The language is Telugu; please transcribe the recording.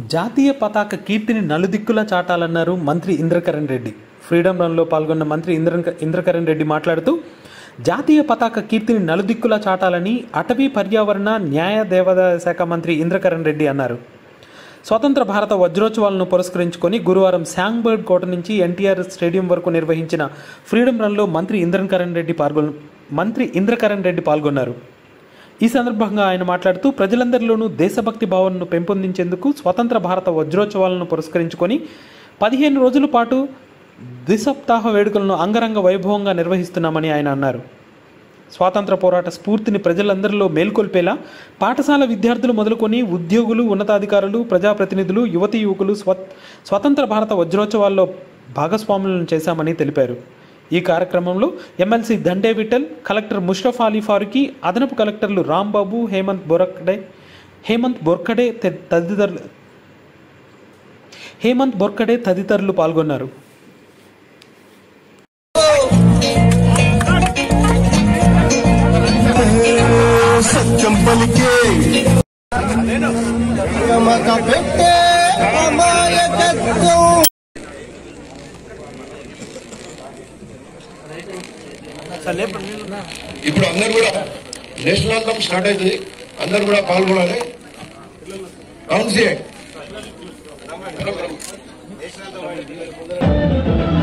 జాతీయ పతాక కీర్తిని నలుదిక్కులా చాటాలన్నారు మంత్రి ఇంద్రకరణ్ రెడ్డి ఫ్రీడమ్ రన్లో పాల్గొన్న మంత్రి ఇంద్ర ఇంద్రకరణ్ రెడ్డి మాట్లాడుతూ జాతీయ పతాక కీర్తిని నలుదిక్కులా చాటాలని అటవీ పర్యావరణ న్యాయ దేవాదాయ శాఖ మంత్రి ఇంద్రకరణ్ రెడ్డి అన్నారు స్వతంత్ర భారత వజ్రోత్సవాలను పురస్కరించుకొని గురువారం శాంగ్బర్డ్ కోట నుంచి ఎన్టీఆర్ స్టేడియం వరకు నిర్వహించిన ఫ్రీడమ్ రన్లో మంత్రి ఇంద్రకరణ్ రెడ్డి పాల్గొన మంత్రి ఇంద్రకరణ్ రెడ్డి పాల్గొన్నారు ఈ సందర్భంగా ఆయన మాట్లాడుతూ ప్రజలందరిలోనూ దేశభక్తి భావనను పెంపొందించేందుకు స్వతంత్ర భారత వజ్రోత్సవాలను పురస్కరించుకొని పదిహేను రోజుల పాటు ద్విసప్తాహ వేడుకలను అంగరంగ వైభవంగా నిర్వహిస్తున్నామని ఆయన అన్నారు స్వాతంత్ర పోరాట స్ఫూర్తిని ప్రజలందరిలో మేల్కొల్పేలా పాఠశాల విద్యార్థులు మొదలుకొని ఉద్యోగులు ఉన్నతాధికారులు ప్రజాప్రతినిధులు యువతి యువకులు స్వ స్వతంత్ర భారత వజ్రోత్సవాల్లో భాగస్వాములను చేశామని తెలిపారు ఈ కార్యక్రమంలో ఎమ్మెల్సీ దండే విఠల్ కలెక్టర్ ముష్రఫ్ అలీ ఫారూకి అదనపు కలెక్టర్లు రాంబాబు హేమంత్ బొరకడే హేమంత్ బొర్కడే త- తదితరులు హేమంత్ బొర్కడే తదితరులు పాల్గొన్నారు సత్యం పలికే మక పెట్టే అమాయకత్వం ఇప్పుడు అందరు కూడా నేషనల్ అంతం స్టార్ట్ అవుతుంది అందరు కూడా పాల్గొనాలి కౌన్సిల్